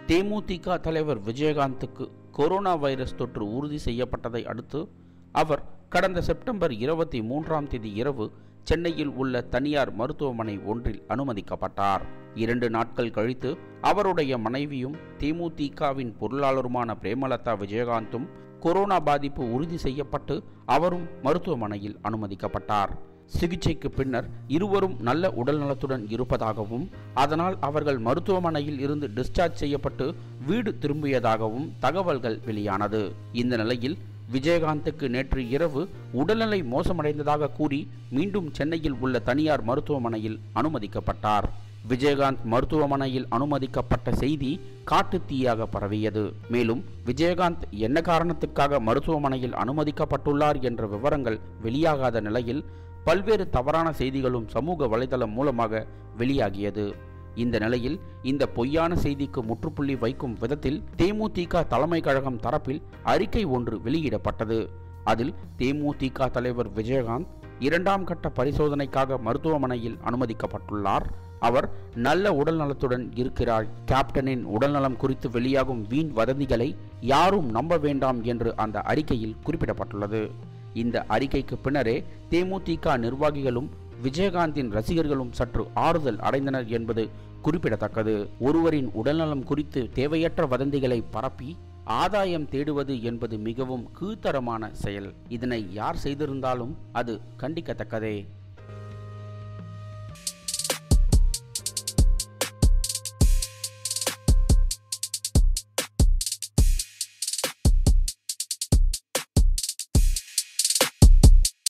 தேமுதிக தலைவர் விஜயகாந்துக்கு corona virus தொற்று உறுதி செய்யப்பட்டதை அடுத்து அவர் கடந்த செப்டம்பர் இருபத்தி மூன்றாம் தேதி இரவு சென்னையில் உள்ள தனியார் மருத்துவமனை ஒன்றில் அனுமதிக்கப்பட்டார் இரண்டு நாட்கள் கழித்து அவருடைய மனைவியும் தேமுதிகவின் பொருளாளருமான பிரேமலதா விஜயகாந்தும் கொரோனா பாதிப்பு உறுதி செய்யப்பட்டு அவரும் மருத்துவமனையில் அனுமதிக்கப்பட்டார் சிகிச்சைக்கு பின்னர் இருவரும் நல்ல உடல்நலத்துடன் இருப்பதாகவும் அதனால் அவர்கள் மருத்துவமனையில் இருந்து டிஸ்சார்ஜ் செய்யப்பட்டு வீடு திரும்பியதாகவும் தகவல்கள் வெளியானது இந்த நிலையில் விஜயகாந்துக்கு நேற்று இரவு உடல்நிலை மோசமடைந்ததாக கூறி மீண்டும் சென்னையில் உள்ள தனியார் மருத்துவமனையில் அனுமதிக்கப்பட்டார் விஜயகாந்த் மருத்துவமனையில் அனுமதிக்கப்பட்ட செய்தி காட்டுத்தீயாக பரவியது மேலும் விஜயகாந்த் என்ன காரணத்துக்காக மருத்துவமனையில் அனுமதிக்கப்பட்டுள்ளார் என்ற விவரங்கள் வெளியாகாத நிலையில் பல்வேறு தவறான செய்திகளும் சமூக வலைதளம் மூலமாக வெளியாகியது இந்த நிலையில் இந்த பொய்யான செய்திக்கு முற்றுப்புள்ளி வைக்கும் விதத்தில் தேமுதிக தலைமை கழகம் தரப்பில் அறிக்கை ஒன்று வெளியிடப்பட்டது அதில் தேமுதிக தலைவர் விஜயகாந்த் இரண்டாம் கட்ட பரிசோதனைக்காக மருத்துவமனையில் அனுமதிக்கப்பட்டுள்ளார் அவர் நல்ல உடல்நலத்துடன் இருக்கிறார் கேப்டனின் உடல்நலம் குறித்து வெளியாகும் வீண் வதந்திகளை யாரும் நம்ப வேண்டாம் என்று அந்த அறிக்கையில் குறிப்பிடப்பட்டுள்ளது இந்த அறிக்கைக்கு பின்னரே தேமுதிக நிர்வாகிகளும் விஜயகாந்தின் ரசிகர்களும் சற்று ஆறுதல் அடைந்தனர் என்பது குறிப்பிடத்தக்கது ஒருவரின் உடல்நலம் குறித்து தேவையற்ற வதந்திகளை பரப்பி ஆதாயம் தேடுவது என்பது மிகவும் கீழ்த்தரமான செயல் இதனை யார் செய்திருந்தாலும் அது கண்டிக்கத்தக்கதே